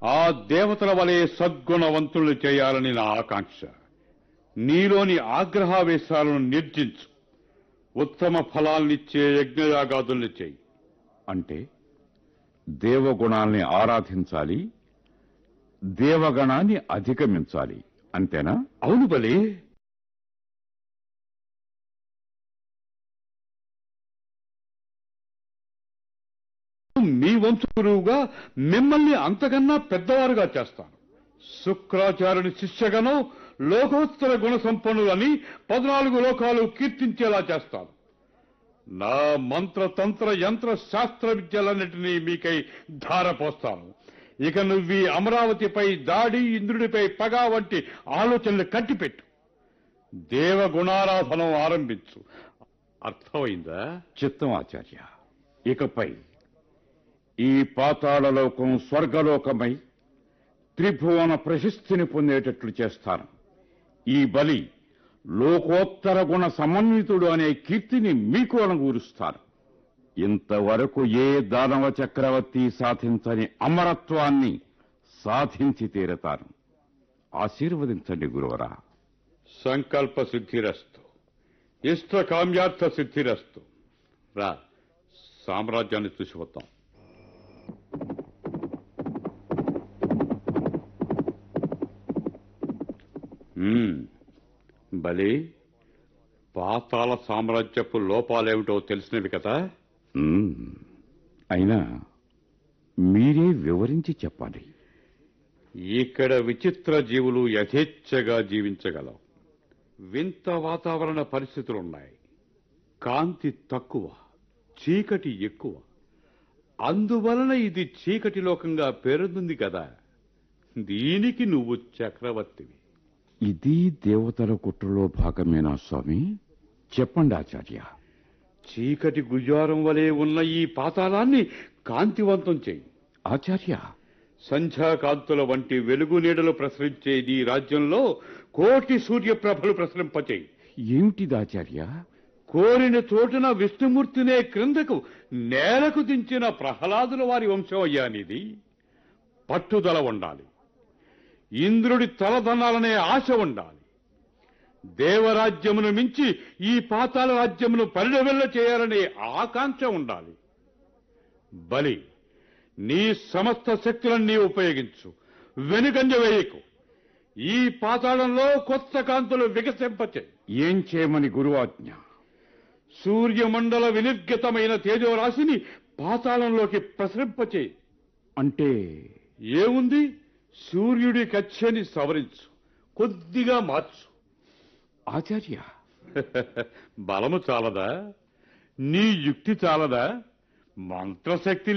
ఆ దేవతల వలె సద్గుణవంతులు చేయాలని నా ఆకాంక్ష నీలోని ఆగ్రహావేశాలను నిర్జించు ఉత్తమ ఫలాల్నిచ్చే యజ్ఞయాగాదుల్ని చేయి అంటే దేవగుణాల్ని ఆరాధించాలి దేవగణాన్ని అధిగమించాలి అంతేనా అవును బలి మీ వంతు గురువుగా మిమ్మల్ని అంతకన్నా పెద్దవారుగా చేస్తాను శుక్రాచార్యుని శిష్యగణం లోకోత్తర గుణ సంపన్నులని పద్నాలుగు లోకాలు కీర్తించేలా చేస్తాను నా మంత్ర తంత్ర యంత్ర శాస్త్ర విద్యలన్నిటినీ మీకై ధారపోస్తాను ఇక నువ్వు ఈ అమరావతిపై దాడి ఇంద్రుడిపై పగ వంటి ఆలోచనలు కట్టిపెట్టు దేవగుణారాధనం ఆరంభించు అర్థమైందా చిత్తం ఆచార్య ఇకపై ఈ పాతాళలోకం స్వర్గలోకమై త్రిభువన ప్రశస్తిని పొందేటట్లు చేస్తాను ఈ బలి లోకోత్తర గుణ సమన్వితుడు అనే కీర్తిని మీకు అనుగూరుస్తాను ఇంతవరకు ఏ దానవ చక్రవర్తి సాధించని అమరత్వాన్ని సాధించి తీరతాను ఆశీర్వదించండి గురువరా సంకల్ప సిద్ధిరస్తు ఇష్ట కామ్యార్థ సిద్ధిరస్తు రా సామ్రాజ్యాన్ని చూసి వద్దాం మ్మ్. బలి పాతాళ సామ్రాజ్యపు లోపాలేమిటో తెలిసినవి కదా మ్మ్. అయినా మీరే వివరించి చెప్పాలి ఇక్కడ విచిత్ర జీవులు యథేచ్ఛగా జీవించగలవు వింత వాతావరణ పరిస్థితులున్నాయి కాంతి తక్కువ చీకటి ఎక్కువ అందువలన ఇది చీకటి లోకంగా పేరొంది కదా దీనికి నువ్వు చక్రవర్తివి ఇది దేవతల కుట్రలో భాగమేనా స్వామి చెప్పండి ఆచార్య చీకటి గుజారం వలె ఉన్న ఈ పాతాళాన్ని కాంతివంతం చేయి ఆచార్య సంధ్యాకాంతుల వంటి వెలుగు నీడలు ప్రసరించే ఈ రాజ్యంలో కోటి సూర్యప్రభలు ప్రసరింపచేయి ఏమిటిది ఆచార్య కోరిన చోటున విష్ణుమూర్తినే క్రిందకు నేలకు దించిన ప్రహ్లాదుల వారి వంశం అయ్యానిది పట్టుదల ఉండాలి ఇంద్రుడి తలదనాలనే ఆశ ఉండాలి దేవరాజ్యమును మించి ఈ పాతాల రాజ్యమును పరిడవెల్ల చేయాలనే ఆకాంక్ష ఉండాలి బలి నీ సమస్త శక్తులన్నీ ఉపయోగించు వెనుకంజ వేయకు ఈ పాతాళంలో కొత్త కాంతులు వికసింపచే ఏం చేయమని గురువాజ్ఞ సూర్యమండల వినిర్గతమైన తేజోరాశిని పాతాళంలోకి ప్రసరింపచే అంటే ఏముంది సూర్యుడి కచ్చని సవరించు కొద్దిగా మార్చు ఆచార్య బలము చాలదా నీ యుక్తి చాలదా మంత్రశక్తి